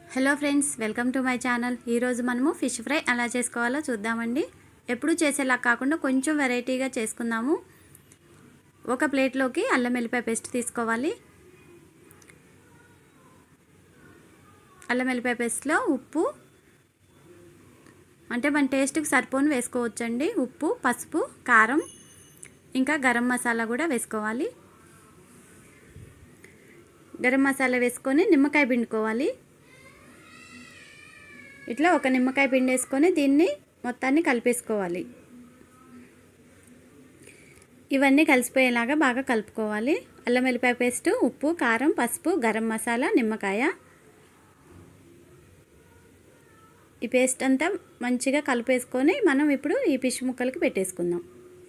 hello friends welcome to my channel ఈరోజు మనము fish fry ఎలా చేసుకోవాలో చూద్దామండి ఎప్పుడు చేసేలా కాకుండా కొంచెం వెరైటీగా చేసుకుందాము ఒక ప్లేట్లోకి అల్లం వెల్లిపాయ పేస్ట్ తీసుకోవాలి అల్లం వెల్లిపాయ పేస్ట్లో ఉప్పు అంటే మన టేస్ట్కి సరిపోని వేసుకోవచ్చండి ఉప్పు పసుపు కారం ఇంకా గరం మసాలా కూడా వేసుకోవాలి గరం మసాలా వేసుకొని నిమ్మకాయ పిండుకోవాలి ఇట్లా ఒక నిమ్మకాయ పిండి వేసుకొని దీన్ని మొత్తాన్ని కలిపేసుకోవాలి ఇవన్నీ కలిసిపోయేలాగా బాగా కలుపుకోవాలి అల్లం వెల్లిపాయ పేస్ట్ ఉప్పు కారం పసుపు గరం మసాలా నిమ్మకాయ ఈ పేస్ట్ అంతా మంచిగా కలిపేసుకొని మనం ఇప్పుడు ఈ ఫిష్ ముక్కలకి పెట్టేసుకుందాం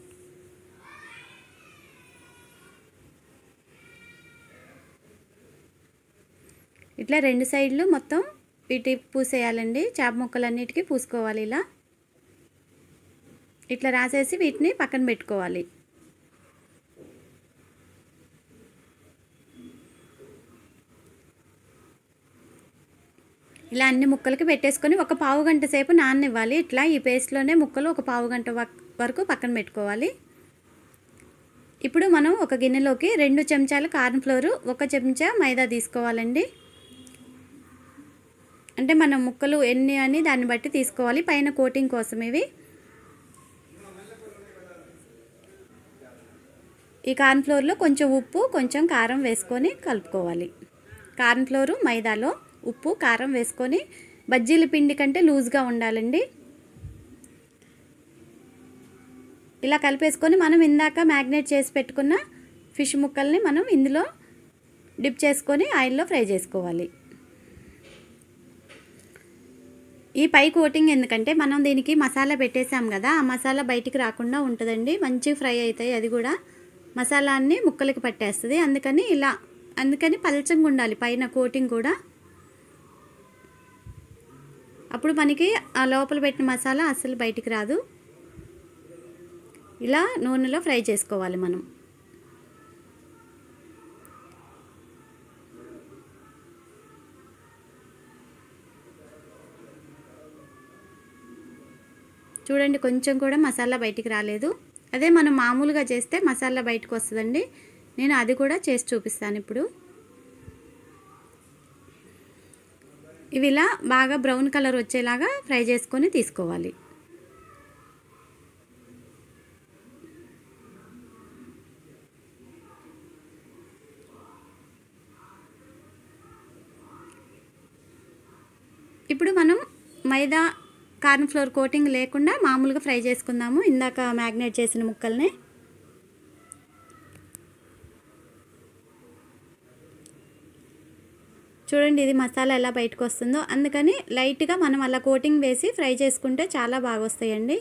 ఇట్లా రెండు సైడ్లు మొత్తం వీటి పూసేయాలండి చేప ముక్కలన్నిటికీ పూసుకోవాలి ఇలా ఇట్లా రాసేసి వీటిని పక్కన పెట్టుకోవాలి ఇలా అన్ని ముక్కలకి పెట్టేసుకొని ఒక పావు గంట సేపు నాననివ్వాలి ఇట్లా ఈ పేస్ట్లోనే ముక్కలు ఒక పావు గంట వరకు పక్కన పెట్టుకోవాలి ఇప్పుడు మనం ఒక గిన్నెలోకి రెండు చెంచాల కార్న్ ఫ్లోర్ ఒక చెంచా మైదా తీసుకోవాలండి అంటే మనం ముక్కలు ఎన్ని అని దాన్ని బట్టి తీసుకోవాలి పైన కోటింగ్ కోసం ఇవి ఈ కార్న్ ఫ్లోర్లో కొంచెం ఉప్పు కొంచెం కారం వేసుకొని కలుపుకోవాలి కార్న్ ఫ్లోరు మైదాలో ఉప్పు కారం వేసుకొని బజ్జీల పిండి కంటే లూజ్గా ఉండాలండి ఇలా కలిపేసుకొని మనం ఇందాక మ్యాగ్నేట్ చేసి పెట్టుకున్న ఫిష్ ముక్కల్ని మనం ఇందులో డిప్ చేసుకొని ఆయిల్లో ఫ్రై చేసుకోవాలి ఈ పై కోటింగ్ ఎందుకంటే మనం దీనికి మసాలా పెట్టేసాం కదా ఆ మసాలా బయటికి రాకుండా ఉంటుందండి మంచి ఫ్రై అవుతాయి అది కూడా మసాలా అన్ని ముక్కలకి పట్టేస్తుంది అందుకని ఇలా అందుకని పలచంగా ఉండాలి పైన కోటింగ్ కూడా అప్పుడు మనకి ఆ లోపల పెట్టిన మసాలా అస్సలు బయటికి రాదు ఇలా నూనెలో ఫ్రై చేసుకోవాలి మనం చూడండి కొంచెం కూడా మసాలా బయటికి రాలేదు అదే మనం మామూలుగా చేస్తే మసాలా బయటకు వస్తుందండి నేను అది కూడా చేసి చూపిస్తాను ఇప్పుడు ఇవి ఇలా బాగా బ్రౌన్ కలర్ వచ్చేలాగా ఫ్రై చేసుకొని తీసుకోవాలి ఇప్పుడు మనం మైదా కార్న్ ఫ్లోర్ కోటింగ్ లేకుండా మామూలుగా ఫ్రై చేసుకుందాము ఇందాక మ్యాగ్నేట్ చేసిన ముక్కల్ని చూడండి ఇది మసాలా ఎలా బయటకు వస్తుందో అందుకని లైట్గా మనం అలా కోటింగ్ వేసి ఫ్రై చేసుకుంటే చాలా బాగా వస్తాయండి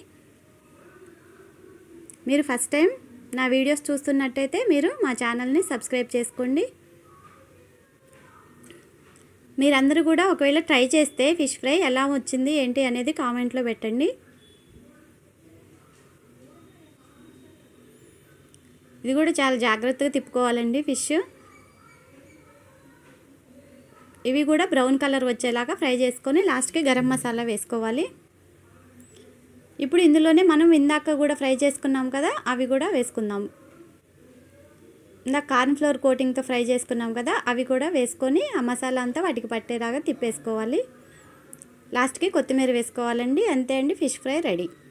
మీరు ఫస్ట్ టైం నా వీడియోస్ చూస్తున్నట్టయితే మీరు మా ఛానల్ని సబ్స్క్రైబ్ చేసుకోండి మీరందరూ కూడా ఒకవేళ ట్రై చేస్తే ఫిష్ ఫ్రై ఎలా వచ్చింది ఏంటి అనేది కామెంట్లో పెట్టండి ఇది కూడా చాలా జాగ్రత్తగా తిప్పుకోవాలండి ఫిష్ ఇవి కూడా బ్రౌన్ కలర్ వచ్చేలాగా ఫ్రై చేసుకొని లాస్ట్కి గరం మసాలా వేసుకోవాలి ఇప్పుడు ఇందులోనే మనం ఇందాక కూడా ఫ్రై చేసుకున్నాం కదా అవి కూడా వేసుకుందాం ఇందాక కార్న్ ఫ్లోర్ కోటింగ్తో ఫ్రై చేసుకున్నాం కదా అవి కూడా వేసుకొని ఆ మసాలా అంతా వాటికి పట్టేలాగా తిప్పేసుకోవాలి లాస్ట్కి కొత్తిమీర వేసుకోవాలండి అంతే అండి ఫిష్ ఫ్రై రెడీ